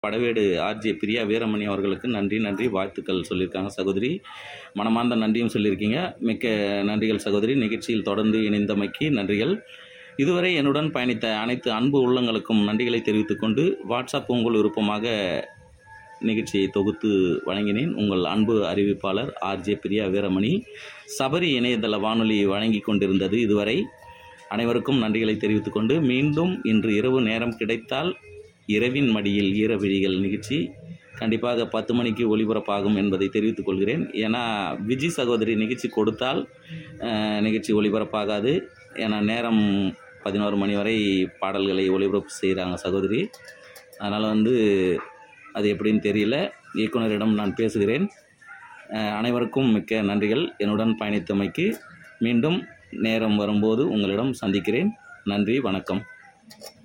Padavedu RJ Priya Veeramani அவர்களுக்கு நன்றி நன்றி வாழ்த்துக்கள் சொல்லியிருக்காங்க சகோதரி மனமார்ந்த நன்றியும் சொல்லியிருக்கீங்க மிக்க நன்றிகள் சகோதரி நிகழ்ச்சியில் தொடர்ந்து இணைந்தமைக்கு நன்றிகள் இதுவரை என்னுடன் பயணித்த அனைத்து அன்பு உள்ளங்களுக்கும் நன்றிகளை தெரிவித்துக் கொண்டு வாட்ஸ்அப் உங்கள் விருப்பமாக நிகழ்ச்சியை தொகுத்து வழங்கினேன் உங்கள் அன்பு அறிவிப்பாளர் ஆர்ஜே பிரியா வீரமணி சபரி இணையதள வானொலி வழங்கி கொண்டிருந்தது இதுவரை அனைவருக்கும் நன்றிகளை தெரிவித்துக் கொண்டு மீண்டும் இன்று இரவு நேரம் கிடைத்தால் இரவின் மடியில் ஈரவிழிகள் நிகழ்ச்சி கண்டிப்பாக பத்து மணிக்கு ஒளிபரப்பாகும் என்பதை தெரிவித்துக் கொள்கிறேன் ஏன்னா விஜி சகோதரி நிகழ்ச்சி கொடுத்தால் அஹ், நிகழ்ச்சி ஒளிபரப்பாகாது ஏன்னா நேரம் பதினோரு மணி வரை பாடல்களை ஒளிபரப்பு செய்கிறாங்க சகோதரி அதனால் வந்து அது எப்படின்னு தெரியல இயக்குனரிடம் நான் பேசுகிறேன் அஹ், அனைவருக்கும் மிக்க நன்றிகள் என்னுடன் பயணித்தமைக்கு மீண்டும் நேரம் வரும்போது உங்களிடம் சந்திக்கிறேன் நன்றி வணக்கம்